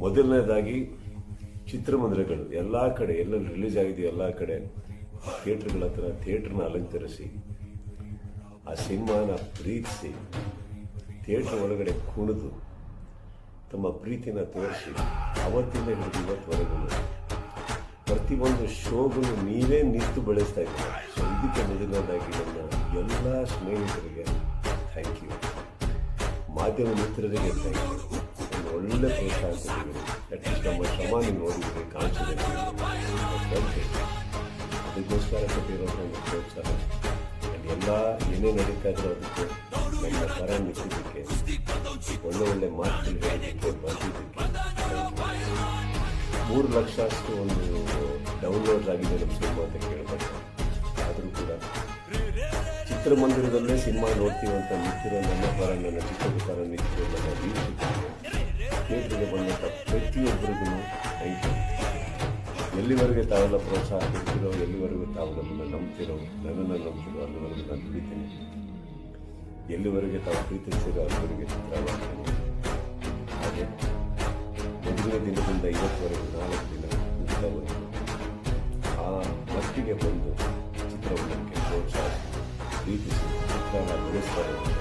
ಮೊದಲನೇದಾಗಿ ಚಿತ್ರಮಂದಿರಗಳು ಎಲ್ಲ ಕಡೆ ಎಲ್ಲೆಲ್ಲಿ ರಿಲೀಸ್ ಆಗಿದೆ ಎಲ್ಲ ಕಡೆ ಥಿಯೇಟ್ರ್ಗಳ ಹತ್ರ ಥಿಯೇಟ್ರನ್ನ ಅಲಂಕರಿಸಿ ಆ ಸಿನಿಮಾನ ಪ್ರೀತಿಸಿ ಥಿಯೇಟ್ರ್ ಒಳಗಡೆ ಕುಣಿದು ತಮ್ಮ ಪ್ರೀತಿನ ತೋರಿಸಿ ಅವತ್ತಿಂದ ಹಿಡಿದು ಇವತ್ತುವರೆಗೂ ಪ್ರತಿಯೊಂದು ಶೋಗಳು ನೀವೇ ನಿಂತು ಬೆಳೆಸ್ತಾ ಇದ್ದೀರಾ ಸೊ ಇದಕ್ಕೆ ಮೊದಲನೇದಾಗಿ ನನ್ನ ಎಲ್ಲ ಸ್ನೇಹಿತರಿಗೆ ಥ್ಯಾಂಕ್ ಯು ಮಾಧ್ಯಮ ಮಿತ್ರರಿಗೆ ಥ್ಯಾಂಕ್ ಯು ಒಂದು ಒಳ್ಳೆ ಪ್ರೋತ್ಸಾಹ ಕೊಟ್ಟಿದ್ದೀರಿ ಅಟ್ಲೀಸ್ಟ್ ನಮ್ಮ ಶ್ರಮ ನೀವು ನೋಡಿದ್ದೀರಿ ಕಾಣಿಸಿದ್ದೀರಿ ಅದಕ್ಕೋಸ್ಕರ ಕೊಟ್ಟಿರೋಂಥ ಒಂದು ಪ್ರೋತ್ಸಾಹ And ಎಲ್ಲ ಏನೇ ನಡೀತಾ ಇದ್ರೂ ಅದಕ್ಕೆ ನಮ್ಮ ಪರ ನಿಂತಿದ್ದಕ್ಕೆ ಒಳ್ಳೆ ಒಳ್ಳೆ ಮಾತುಗಳು ಹೇಳೋದಕ್ಕೆ ಬರ್ತಿದ್ದಕ್ಕೆ ಮೂರು ಲಕ್ಷ ಅಷ್ಟು ಒಂದು ಡೌನ್ಲೋಡ್ ಆಗಿದೆ ನಮ್ಮ ಸಿನಿಮಾ ಅಂತ ಕೇಳ್ಬೇಕು ಆದರೂ ಕೂಡ ಚಿತ್ರಮಂದಿರದಲ್ಲೇ ಸಿನಿಮಾ ನೋಡ್ತೀವಿ ಅಂತ ನಿಂತಿರೋ ನನ್ನ ಪರ ನನ್ನ ಚಿತ್ರದ ಪರ ನಿಂತಿರೋ ನನ್ನ ವೀಕ್ಷಕರಿಗೆ ಥಿಯೇಟ್ರಿಗೆ ಬಂದಂಥ ಪ್ರತಿಯೊಬ್ಬರಿಗೂ ಥ್ಯಾಂಕ್ ಯು ಎಲ್ಲಿವರೆಗೆ ತಾವೆಲ್ಲ ಪ್ರೋತ್ಸಾಹ ಕೊಡ್ತಿರೋ ಎಲ್ಲಿವರೆಗೂ ತಾವು ನಮ್ಮನ್ನು ನಂಬ್ತಿರೋ ನನ್ನನ್ನು ನಂಬ್ತಿರೋ ಅಲ್ಲಿವರೆಗೂ ನಾನು ದುಡಿತೀನಿ ಎಲ್ಲಿವರೆಗೆ ತಾವು ಪ್ರೀತಿಸ್ತಿರೋ ಅಲ್ಲಿವರೆಗೆ ಚಿತ್ರ ಮಾಡ್ತೀನಿ ಹಾಗೆ ಮೊದಲನೇ ದಿನದಿಂದ ಇವತ್ತುವರೆಗೂ ನಾಲ್ಕು ದಿನ ಮುಗಿತಾ ಬಂತು ಆ ಮಟ್ಟಿಗೆ ಬಂದು ಚಿತ್ರರಂಗಕ್ಕೆ ಪ್ರೋತ್ಸಾಹ ಪ್ರೀತಿಸಿ ಚಿತ್ರನ ಬೆಳೆಸ್ತಾರೆ